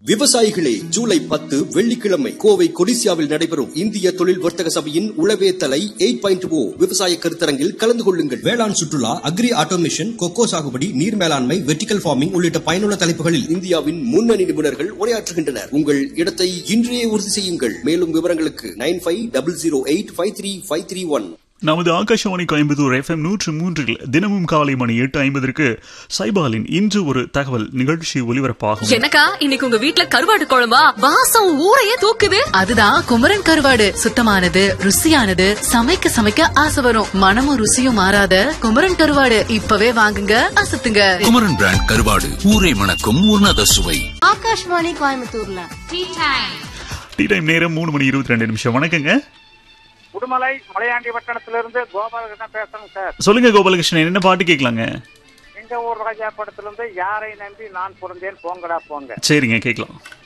விவசாயிகளே ஜூலை பத்து வெள்ளிக்கிழமை கோவை கொடிசியாவில் நடைபெறும் இந்திய தொழில் வர்த்தக சபையின் உளவே தலை எயிட் பாயிண்ட் ஓ விவசாய கருத்தரங்கில் கலந்து கொள்ளுங்கள் வேளாண் சுற்றுலா அக்ரி ஆட்டோமேஷன் கொக்கோ சாகுபடி நீர் மேலாண்மை வெர்டிகல் ஃபார்மிங் உள்ளிட்ட பயனுள்ள தலைப்புகளில் இந்தியாவின் முன்னணி நிபுணர்கள் உரையாற்றுகின்றனர் உங்கள் இடத்தை இன்றையே உறுதி செய்யுங்கள் மேலும் விவரங்களுக்கு nine five double zero eight five three five three one நமது ஆகாஷவாணி கோயம்புத்தூர் எஃப்எம் நூற்று மூன்றில் தினமும் காலை மணி எட்டு ஐம்பதற்கு சைபாலின் இன்று ஒரு தகவல் நிகழ்ச்சி ஒலிபரப்பாகும் எனக்கா இன்னைக்கு உங்க வீட்ல கருவாடு குழம்பா வாசம் ஊரையே தூக்குது அதுதான் குமரன் கருவாடு சுத்தமானது ருசியானது சமைக்க சமைக்க ஆசை வரும் மனமும் ருசியும் மாறாத குமரன் கருவாடு இப்பவே வாங்குங்க அசத்துங்க குமரன் பிராண்ட் கருவாடு ஊரை மணக்கும் உன்னத சுவை ஆகாஷ்வாணி கோயம்புத்தூர்ல டீ டைம் டீ டைம் நேரம் மூணு மணி இருபத்தி ரெண்டு நிமிஷம் வணக்கங்க உடுமலை மலையாண்டி வட்டணத்திலிருந்து கோபாலகிருஷ்ணன் பேசுறேங்க சார் சொல்லுங்க கோபாலகிருஷ்ணன் என்ன பாட்டு கேட்கலாங்க எங்க ஊர் ராஜா படத்திலிருந்து யாரை நம்பி நான் பிறந்தேன் போங்கடா போங்க சரிங்க கேட்கலாம்